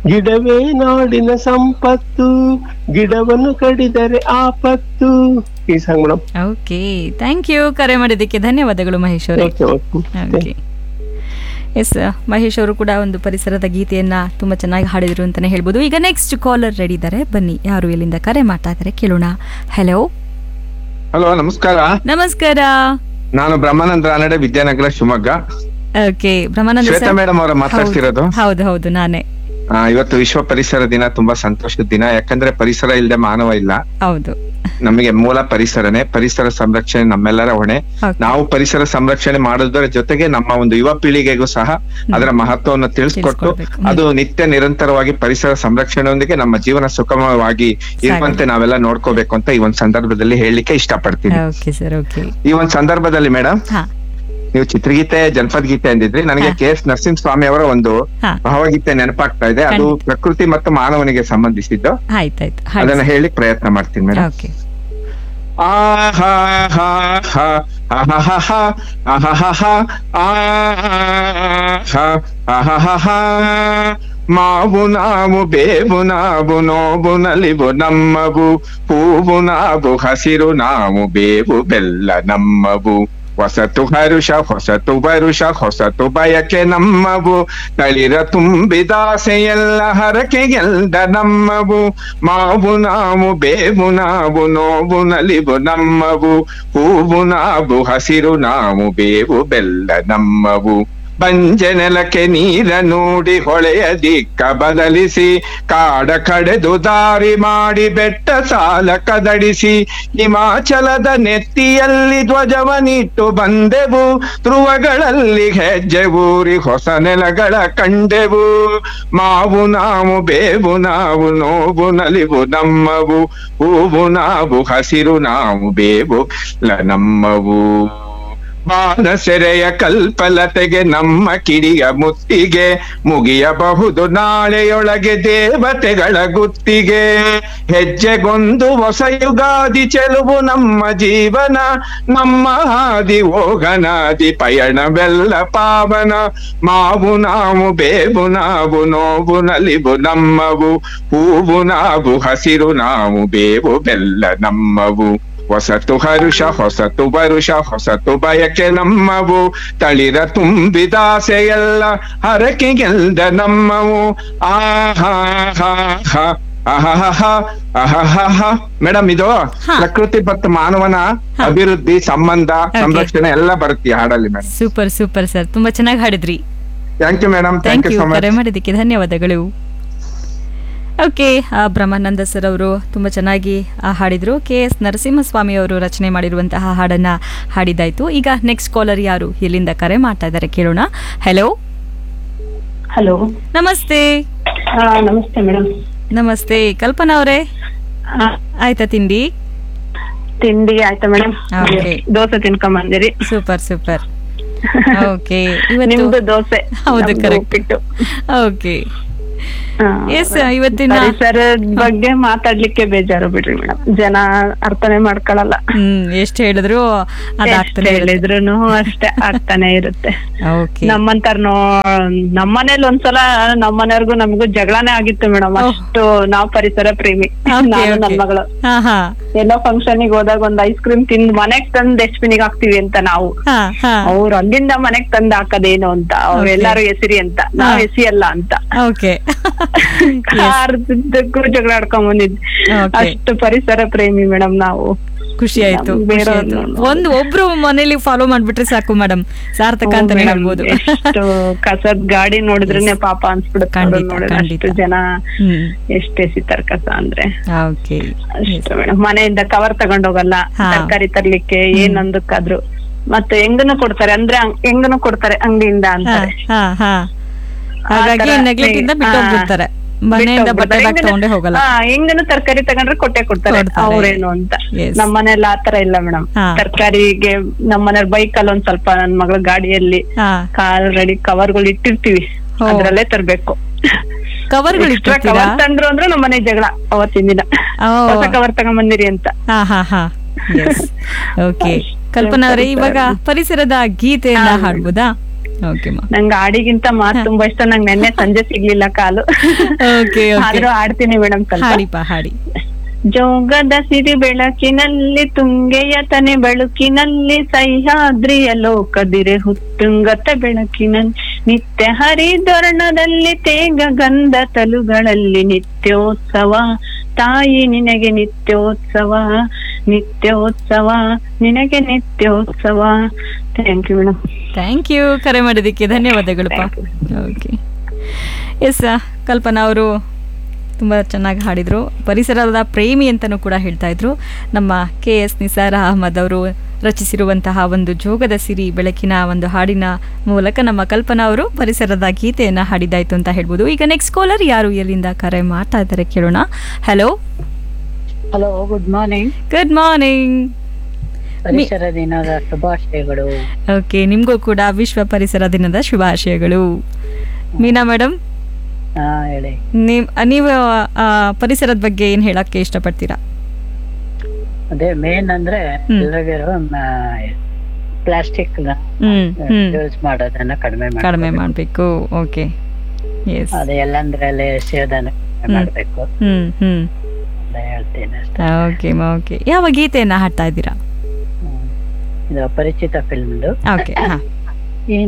ಗಿಡವೇ ನಾಡಿನ ಸಂಪತ್ತು ಗಿಡವನ್ನು ಕಡಿದರೆ ಆಪತ್ತು ಈ song madam okay thank you ಕರೆ ಮಾಡಿದ್ದಕ್ಕೆ ಧನ್ಯವಾದಗಳು ಮಹೇಶ್ ಅವರೇ okay okay okay yes Mahesh ಅವರು ಕೂಡ ಒಂದು ಪರಿಸರದ ಗೀತೆಯನ್ನ ತುಂಬಾ ಚೆನ್ನಾಗಿ ಹಾಡಿದ್ರು ಅಂತಾನೆ ಹೇಳ್ಬೋದು ಈಗ ನೆಕ್ಸ್ಟ್ ಕಾಲರ್ ರೆಡಿ ಇದ್ದಾರೆ ಬನ್ನಿ ಯಾರು ಎಲ್ಲಿಂದ ಕರೆ ಮಾಡ್ತಾ ಇದ್ದಾರೆ ಕೇಳೋಣ ಹಲೋ ಹಲೋ ನಮಸ್ಕಾರ ನಮಸ್ಕಾರ ನಾನು Brahmananda Ranade Vidyanagara Shivamogga okay Brahmananda Shweta sir madam ಅವರ ಮಾತಾಡ್ತಿರೋದು ಹೌದು ಹೌದು ನಾನೇ ಆ, ಇವತ್ತು ವಿಶ್ವ ಪರಿಸರ ದಿನ ತುಂಬಾ ಸಂತೋಷದ ದಿನ ಯಾಕಂದ್ರೆ ಪರಿಸರ ಇಲ್ಲದೆ ಮಾನವ ಇಲ್ಲ ಹೌದು ನಮಗೆ ಮೂಲ ಪರಿಸರನೇ ಪರಿಸರ ಸಂರಕ್ಷಣೆ ನಮ್ಮೆಲ್ಲರ ಹೊಣೆ Okay. ನಾವು ಪರಿಸರ ಸಂರಕ್ಷಣೆ ಮಾಡೋದರ ಜೊತೆಗೆ ನಮ್ಮ ಒಂದು ಯುವ ಪೀಳಿಗೆಗೂ ಸಹ ಅದರ ಮಹತ್ವವನ್ನು ತಿಳಿಸ್ಕೊಟ್ಟು ತಿಳಿಸ್ಕೊಡ್ಬೇಕು. ಹ್ಮ್. ಅದು ನಿತ್ಯ ನಿರಂತರವಾಗಿ ಪರಿಸರ ಸಂರಕ್ಷಣೆಯೊಂದಿಗೆ ನಮ್ಮ ಜೀವನ ಸುಗಮವಾಗಿ ಇರುವಂತೆ ನಾವೆಲ್ಲ ನೋಡ್ಕೋಬೇಕು ಅಂತ ಈ ಒಂದು ಸಂದರ್ಭದಲ್ಲಿ ಹೇಳಲಿಕ್ಕೆ ಇಷ್ಟಪಡ್ತೀನಿ ಓಕೆ ಸರ್ ಓಕೆ ಈ ಒಂದು ಸಂದರ್ಭದಲ್ಲಿ ಮೇಡಮ್ ಹಾ ನೀವು ಚಿತ್ರಗೀತೆ ಜನಪದ ಗೀತೆ ಅಂದಿದ್ರಿ ನನಗೆ ಹಾ. ಕೆ ಎಸ್ ನರಸಿಂಹ ಸ್ವಾಮಿ ಅವರ ಒಂದು ಹಾ ಭಾವಗೀತೆ ನೆನಪಾಗ್ತಾ ಇದೆ ಅದು ಖಂಡಿತ. ಪ್ರಕೃತಿ ಮತ್ತು ಮಾನವನಿಗೆ ಸಂಬಂಧಿಸಿದ್ದು ಆಯ್ತಾಯ್ತು ಅದನ್ನ ಹಾಡಿ ಹೇಳಿ ಪ್ರಯತ್ನ ಮಾಡ್ತೀನಿ ಮೇಡಮ್ ಓಕೆ ಆಹಾ ಹಾ ಹಾ ಆಹಾ ಆಹಾ ಆಹಾ ಮಾವು ನಾವು ಬೇವು ನಾವು ನೋವು ನಲಿವು ನಮ್ಮವು ಹೂವು ನಾವು ಹಸಿರು ನಾವು ಬೇವು ಬೆಲ್ಲ ನಮ್ಮವು ಹೊಸತು ಹರುಷ ಹೊಸತು ವರುಷ ಹೊಸತು ಬಯಕೆ ನಮ್ಮವು ತಳಿರ ತುಂಬಿದಾಸೆಯೆಲ್ಲ ಹರಕೆಗೆಲ್ದ ನಮ್ಮವು ಮಾವು ನಾವು ಬೇವು ನಾವು ನೋವು ನಲಿವು ನಮ್ಮವು ಹೂವು ನಾವು ಹಸಿರು ನಾವು ಬೇವು ಬೆಲ್ಲ ನಮ್ಮವು ಬಂಜೆ ನೆಲಕ್ಕೆ ನೀರ ನೋಡಿ ಹೊಳೆಯ ದಿಕ್ಕ ಬದಲಿಸಿ ಕಾಡ ಕಡೆದು ದಾರಿ ಮಾಡಿ ಬೆಟ್ಟ ಸಾಲ ಕದಡಿಸಿ ಹಿಮಾಚಲದ ನೆತ್ತಿಯಲ್ಲಿ ಧ್ವಜವನಿಟ್ಟು ಬಂದೆವು ಧ್ರುವಗಳಲ್ಲಿ ಹೆಜ್ಜೆ ಊರಿ ಹೊಸ ನೆಲಗಳ ಕಂಡೆವು ಮಾವು ನಾವು ಬೇವು ನಾವು ನೋವು ನಲಿವು ನಮ್ಮವು ಹೂವು ನಾವು ಹಸಿರು ನಾವು ಬೇವು ಲ ನಮ್ಮವು ಬಾಣಸೆರೆಯ ಕಲ್ಪಲತೆಗೆ ನಮ್ಮ ಕಿಡಿಯ ಮುತ್ತಿಗೆ ಮುಗಿಯಬಹುದು ನಾಳೆಯೊಳಗೆ ದೇವತೆಗಳ ಗುತ್ತಿಗೆ ಹೆಜ್ಜೆಗೊಂದು ಹೊಸ ಯುಗಾದಿ ಚೆಲುವು ನಮ್ಮ ಜೀವನ ನಮ್ಮ ಹಾದಿ ಹೋಗನಾದಿ ಪಯಣವೆಲ್ಲ ಪಾವನ ಮಾವು ನಾವು ಬೇವು ನಾವು ನೋವು ನಲಿವು ನಮ್ಮವು ಹೂವು ನಾವು ಹಸಿರು ನಾವು ಬೇವು ಬೆಲ್ಲ ನಮ್ಮವು ಹೊಸತು ಹರುಷ ಹೊಸತು ವರುಷ ಹೊಸತು ಬಯಕೆ ನಮ್ಮವು ತಳಿರ ತುಂಬಿದಾಸೆಯಲ್ಲ ಹರಕೆಗೆಲ್ದ ನಮ್ಮವು ಆಹಾ ಹಾ ಹಾ ಆಹಾಹಾ ಮೇಡಮ್ ಇದು ಹಾ. ಪ್ರಕೃತಿ ಮತ್ತು ಮಾನವನ ಹಾ. ಅಭಿವೃದ್ಧಿ ಸಂಬಂಧ ಸಂರಕ್ಷಣೆ ಎಲ್ಲ ಬರುತ್ತೆ ಈ ಹಾಡಲ್ಲಿ ಮೇಡಮ್ ಸೂಪರ್ ಸೂಪರ್ ಸರ್ ತುಂಬಾ ಚೆನ್ನಾಗಿ ಹಾಡಿದ್ರಿ thank you madam thank thank you you so much ಕರೆ ಮಾಡಿದ್ದಕ್ಕೆ ಧನ್ಯವಾದಗಳು ಓಕೆ ಬ್ರಹ್ಮಾನಂದ ಸರ್ ಅವರು ತುಂಬ ಚೆನ್ನಾಗಿ ಆ, ಹಾಡಿದ್ರು ಕೆ ಎಸ್ ನರಸಿಂಹಸ್ವಾಮಿ ಅವರು ರಚನೆ ಮಾಡಿರುವಂತಹ ಹಾಡನ್ನ ಹಾಡಿದ್ದಾಯ್ತು ಈಗ ನೆಕ್ಸ್ಟ್ ಕಾಲರ್ ಯಾರು ಇಲ್ಲಿಂದ ಕರೆ ಮಾಡ್ತಾ ಇದ್ದಾರೆ ಕೇಳೋಣ ಹಲೋ ಹಲೋ ನಮಸ್ತೆ ಹಾ ನಮಸ್ತೆ ಮೇಡಮ್ ನಮಸ್ತೆ ಕಲ್ಪನಾ ಅವರೇ ಆಯ್ತಾ ತಿಂಡಿ ತಿಂಡಿ ಆಯ್ತಾ ಮೇಡಮ್ Okay. ದೋಸೆ ತಿನ್ಕೊಂಡ್ ಬಂದಿರಿ ಸೂಪರ್ ಸೂಪರ್ ಓಕೆ ನಿಮ್ದು ಇವತ್ತು ದೋಸೆ ಹೌದು ನಮ್ದು ಕರೆಕ್ಟ್ ಉಪ್ಪಿಟ್ಟು ಓಕೆ ಹಾ. ಎಸ್ ಇವತ್ತಿನ ಪರಿಸರದ ಬಗ್ಗೆ ಮಾತಾಡ್ಲಿಕ್ಕೆ ಬೇಜಾರು ಬಿಡ್ರಿ ಮೇಡಮ್ ಜನ ಅರ್ಥನೇ ಮಾಡ್ಕೊಳಲ್ಲ ಹ್ಮ್ ಎಷ್ಟು ಹೇಳಿದ್ರು ಎಷ್ಟ್ ಅದಾಗ್ತಾನೆ ಹೇಳಿದ್ರುನು ಅಷ್ಟೇ ಆಗ್ತಾನೆ ಇರುತ್ತೆ ಓಕೆ ನಮ್ಮಂತಾರ್ನೋ ನಮ್ಮನೇಲಿ ಒಂದ್ಸಲ ನಮ್ಮನೆಯವ್ರಿಗೂ ನಮಗೂ ಜಗಳನೇ ಆಗಿತ್ತು ಮೇಡಮ್ ಓಹ್. ಅಷ್ಟು ನಾವ್ ಪರಿಸರ ಪ್ರೇಮಿ Okay, ನಾನು okay. ನನ್ ಮಗಳು ಹಾ ಹಾ ಎಲ್ಲೋ ಫಂಕ್ಷನ್ ಗೆ ಹೋದಾಗ ಒಂದ್ ಐಸ್ ಕ್ರೀಮ್ ತಿಂದ್ ಮನೆಗ್ ತಂದ್ ಡಸ್ಟ್ಬಿನ್ ಹಾಕ್ತಿವಿ ಅಂತ ನಾವು ಹಾ ಹಾ ಅವ್ರು ಅಲ್ಲಿಂದ ಮನೆಗ್ ತಂದ್ ಹಾಕದೇನು ಅಂತ ಅವ್ರು Okay. ಎಲ್ಲಾರು ಎಸಿರಿ ಅಂತ ನಾವ್ ಹಾ. ಎಸಿ ಅಲ್ಲ ಅಂತ ಓಕೆ ಅರ್ಧಕ್ಕೂ ಜಗಳ ಆಡ್ಕೊಂಡ್ ಬಂದಿದ್ವಿ Okay. ಅಷ್ಟು ಪರಿಸರ ಪ್ರೇಮಿ ಮೇಡಮ್ ನಾವು ಖುಷಿ ಆಯ್ತು ನಮ್ಗ್ ಖುಷಿ ಬೇರೆಯವ್ರ್ನ ಆಯ್ತು ನೋಡಿ. ಒಂದು ಒಬ್ರು ಮನೇಲಿ ಫಾಲೋ ಮಾಡ್ಬಿಟ್ರೆ ಸಾಕು ಮೇಡಮ್ ಸಾರ್ಥಕ ಹ್ಮ್ ಅಂತಾನೆ madam, ಹೇಳ್ಬೋದು ಎಷ್ಟು ಕಸದ್ ಗಾಡಿ ನೋಡಿದ್ರೇನೆ ಪಾಪ ಅನ್ಸ್ಬಿಡುತ್ತೆ ಖಂಡಿತ, ಅವ್ರನ್ನ ನೋಡಿದ್ರೆ ಖಂಡಿತ. ಅಷ್ಟು ಜನ ಹ್ಮ್ ಎಷ್ಟ್ ಎಸಿತಾರ ಕಸ ಅಂದ್ರೆ ಓಕೆ ಅಷ್ಟು ಮೇಡಮ್ ಮನೆಯಿಂದ ಕವರ್ ತಗೊಂಡೋಗಲ್ಲ ಹಾ. ತರಕಾರಿ ತರ್ಲಿಕ್ಕೆ ಏನ್ ಅಂದಕ್ಕಾದ್ರು ಮತ್ತೆ ಹೆಂಗನು ಕೊಡ್ತಾರೆ ಅಂದ್ರೆ ಹಂಗ್- ಹೆಂಗನು ಕೊಡ್ತಾರೆ ಅಂಗಡಿಯಿಂದ ಹಾ ಅಂತಾರೆ ಹಾ ಹಾ ಆ ಹಾಗಾಗಿ ತರ ನೆಗ್ಲೆಕ್ಟ್ ಇಂದ ಬಿಟ್ಟು ಹಾ. ಹೋಗ್ಬಿಡ್ತಾರೆ ಮನೆಯಿಂದ ಬಟ್ಟೆ ಬ್ಯಾಗ್ ಹೆಂಗನ- ತಗೊಂಡೇ ಹೋಗಲ್ಲ ಹಾ, ಹೆಂಗನು ತರಕಾರಿ ತಗೊಂಡ್ರೆ ಕೊಟ್ಟೆ ಕೊಡ್ತಾರೆ ಕೊಡ್ತಾರೆ. ಅವ್ರೇನು ಅಂತ Yes. ನಮ್ಮನೇಲಿ ಆತರ ಇಲ್ಲ ಮೇಡಮ್ ಹಾ. ತರಕಾರಿಗೆ ನಮ್ಮನೇಲಿ ಬೈಕ್ ಅಲ್ಲಿ ಒಂದ್ ಸ್ವಲ್ಪ ನನ್ ಮಗಳ ಗಾಡಿಯಲ್ಲಿ ಹಾ ಕಾಲ್ ರೆಡಿ ಕವರ್ಗಳು ಇಟ್ಟಿರ್ತೀವಿ ಹೋ. ಅದ್ರಲ್ಲೇ ತರ್ಬೇಕು ಕವರ್ಗಳು ಎಕ್ಸ್ಟ್ರಾ ಇಟ್ಟಿರ್ತೀರಾ ಕವರ್ ತಂದ್ರು ಅಂದ್ರೆ ನಮ್ಮನೆ ಜಗಳ ಅವತ್ತಿನ ದಿನ ಓ. ಹೊಸ ಕವರ್ ತಗೊಂಬಂದಿರಿ ಅಂತ ಹಾ ಹಾ ಹಾ ಎಸ್ ಓಕೆ ಕಲ್ಪನಾ ಅವರೇ ಇವಾಗ ಪರಿಸರದ ಗೀತೆಯನ್ನ ಹಾ. ಹಾಡ್ಬೋದಾ ಓಕೆ ಮಾ ನಂಗೆ ಹಾಡಿಗಿಂತ ಮಾತು ತುಂಬಾ ಇಷ್ಟ ನಂಗೆ ನೆನ್ನೆ ಸಂಜೆ ಸಿಗ್ಲಿಲ್ಲ ಕಾಲು ಓಕೆ ಓಕೆ ಆದ್ರೂ ಹಾಡ್ತೀನಿ ಮೇಡಮ್ ಸ್ವಲ್ಪ ಹಾಡಿಪ್ಪ ಹಾಡಿ ಜೋಗದ ಸಿರಿ ಬೆಳಕಿನಲ್ಲಿ ತುಂಗೆಯ ತನೆ ಬೆಳಕಿನಲ್ಲಿ ಸಹ್ಯಾದ್ರಿಯ ಲೋಕದಿರೆ ಹುತ್ತುಂಗತ ಬೆಳಕಿನಲ್ಲಿ ನಿತ್ಯ ಹರಿದ್ವರ್ಣದಲ್ಲಿ ತೇಗ ಗಂಧ ತಲುಗಳಲ್ಲಿ ನಿತ್ಯೋತ್ಸವ ತಾಯಿ ನಿನಗೆ ನಿತ್ಯೋತ್ಸವ ನಿತ್ಯೋತ್ಸವ ನಿನಗೆ ನಿತ್ಯೋತ್ಸವ thank you madam thank you ಕರೆ ಮಾಡಿದ್ದಕ್ಕೆ ಧನ್ಯವಾದಗಳಪ್ಪ ಓಕೆ ಎಸ್ ಕಲ್ಪನಾ ಅವರು ತುಂಬ ಚೆನ್ನಾಗಿ ಹಾಡಿದರು ಪರಿಸರದ ಪ್ರೇಮಿ ಅಂತಲೂ ಕೂಡ ಹೇಳ್ತಾ ಇದ್ರು ನಮ್ಮ ಕೆ ಎಸ್ ನಿಸಾರ್ ಅಹಮದ್ ಅವರು ರಚಿಸಿರುವಂತಹ ಒಂದು ಜೋಗದ ಸಿರಿ ಬೆಳಕಿನ ಒಂದು ಹಾಡಿನ ಮೂಲಕ ನಮ್ಮ ಕಲ್ಪನಾ ಅವರು ಪರಿಸರದ ಗೀತೆಯನ್ನು ಹಾಡಿದಾಯ್ತು ಅಂತ ಹೇಳ್ಬೋದು ಈಗ ನೆಕ್ಸ್ಟ್ ಕಾಲರ್ ಯಾರು ಎಲ್ಲಿಂದ ಕರೆ ಮಾಡ್ತಾ ಇದ್ದಾರೆ ಕೇಳೋಣ hello hello good morning good morning ಪರಿಸರ ದಿನದ ಶುಭಾಶಯಗಳು ಓಕೆ ನಿಮಗೂ ಕೂಡ ವಿಶ್ವ ಪರಿಸರ ದಿನದ ಶುಭಾಶಯಗಳು ಮೀನಾ ಮೇಡಮ್ ಹಾ ಹೇಳಿ ನೀವ್ ನೀವು ಆ, ಪರಿಸರದ ಬಗ್ಗೆ ಏನು ಹೇಳಕ್ಕೆ ಇಷ್ಟಪಡ್ತೀರಾ ಅದೇ ಮೇನ್ ಅಂದ್ರೆ ಹ್ಮ್. ಎಲ್ಲರಿಗಿರೋ ಪ್ಲಾಸ್ಟಿಕ್ ಹ್ಮ್ ಹ್ಮ್ ಯೂಸ್ ಮಾಡೋದನ್ನ ಕಡಿಮೆ ಕಡಿಮೆ ಮಾಡ್ಬೇಕು. ಮಾಡಬೇಕು ಓಕೆ ಎಸ್ ಅದೇ ಎಲ್ಲಂದ್ರಲ್ಲಿ ಎಸೆಯೋದನ್ನ ಕಡಿಮೆ ಹ್ಮ್. ಮಾಡ್ಬೇಕು ಹ್ಮ್ ಹ್ಮ್ ಅಂತ ಹೇಳ್ತೀನಿ ಅಷ್ಟೇ ಓಕೆ ಓಕೆ ಯಾವ ಗೀತೆಯನ್ನ ಹಾಡ್ತಾ ಇದ್ದೀರಾ ಹ್ಮ್. ಇದು ಅಪರಿಚಿತ ಫಿಲ್ಮ್ದು ಓಕೆ ಹಾಂ